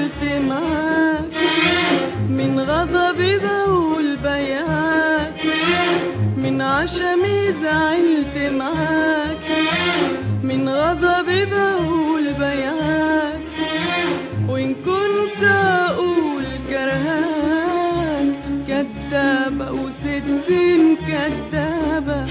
زعلت معاك من غضبي بقول بياك من عشمي زعلت معاك من غضبي بقول بياك وإن كنت أقول كرهاك كدابة وستين كدابة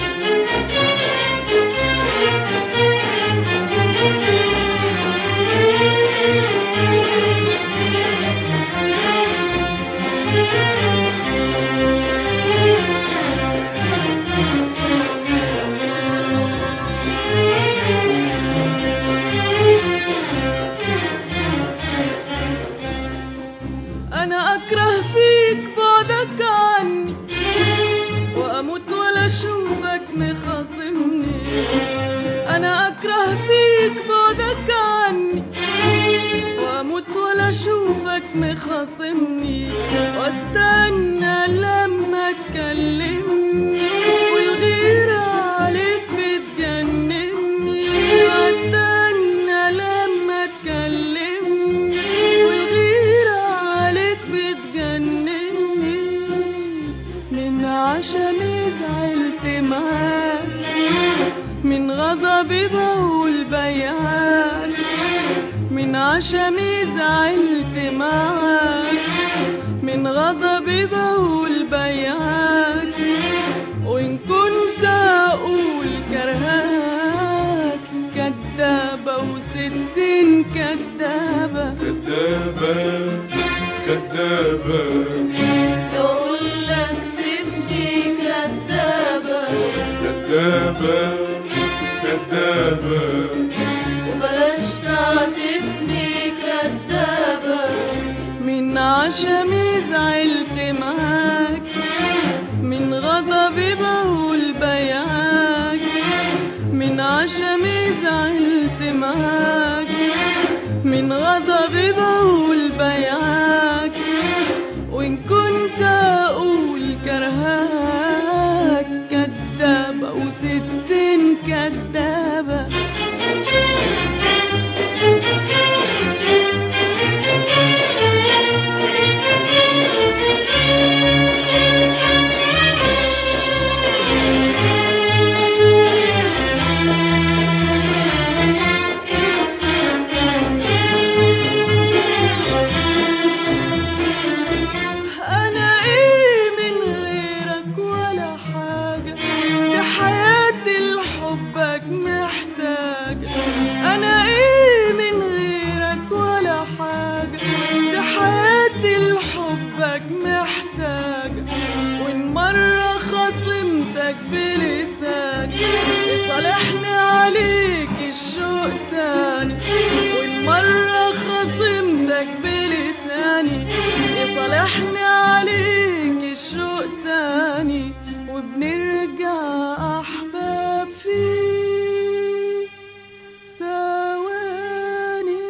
أنا أكره فيك بعدك عني وأموت ولا أشوفك مخاصمني أنا أكره فيك بعدك عني وأموت ولا أشوفك مخاصمني وأستنى لما تكلمني والغيرة عليك بتجنني وأستنى لما تكلمني والغيرة عليك بتجنني من عشمي زعلت معاك من غضبي بقول بياك من عشمي زعلت معاك من غضبي بقول بياك وإن كنت أقول كرهاك كدابة وستين كدابة كدابة كدابة يقول لك سيبني كدابة كدابة كدابة وبلاش تعاتبني كدابة من عشمي زعلت معاك من غضبي بقول بياك من عشمي زعلت معاك من غضبي بقول بياك وإن كنت أقول كرهاك كدابة وستين كدابة أنا إيه من غيرك ولا حاجة دي حياتي لحبك محتاجة أنا إيه من غيرك ولا حاجة دي حياتي لحبك محتاجة وإن مرة خصمتك بلساني يصالحني عليك الشوق تاني وإن مرة خصمتك بلساني يصالحني عليك الشوق تاني وبنرجع أحباب في ثواني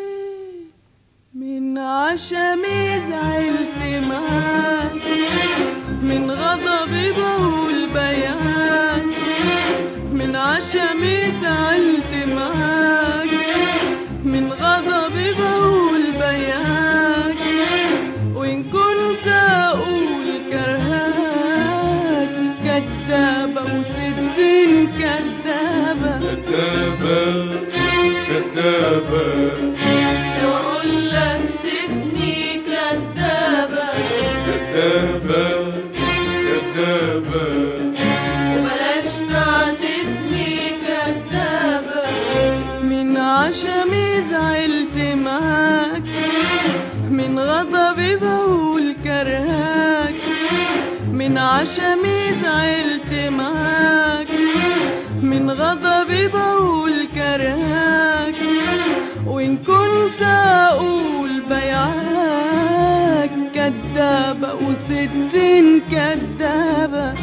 من عشمي زعلت معاك من غضبي بقول بيان من عشمي زعلت معاك من غضبي بقول بياك وإن كنت أقول كرهاك كدابة وستين كدابة كدابة كدابة يقول لك سيبني كدابة كدابة كدابة وبلاش تعاتبني كدابة من عشمي زعلت معاك من غضبي بقول كرهاك من عشمي زعلت معاك من غضبي بقول كرهاك وإن كنت أقول بيعاك كدابة وستين كدابة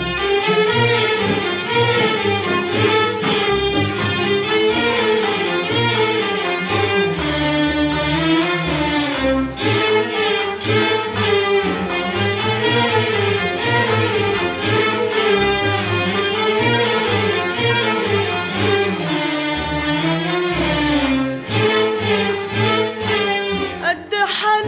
قد حنان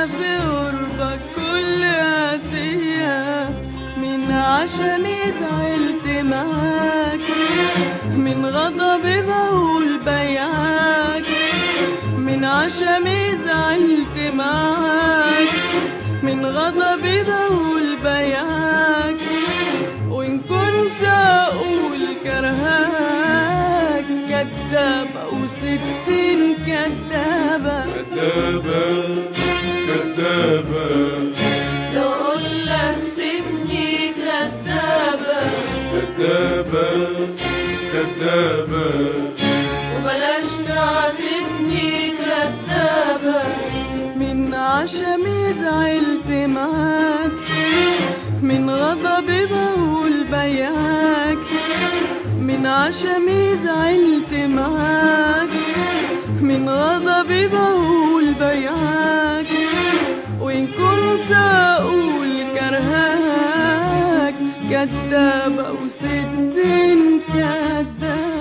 في قربك كل قاسية من عشمي زعلت معاك من غضبي بقول بياك من عشمي زعلت معاك من غضبي بقول بياك وإن كنت أقول كرهاك كدابة وستين كدابة كدابة كدابة لو أقولك سيبني كدابة كدابة كدابة وبلاش تعاتبني كدابة من عشمي زعلت معاك من غضبي بقول بياك من عشمي زعلت معاك من غضبي بقول بياك وإن كنت أقول كرهاك كدابة وستين كدابة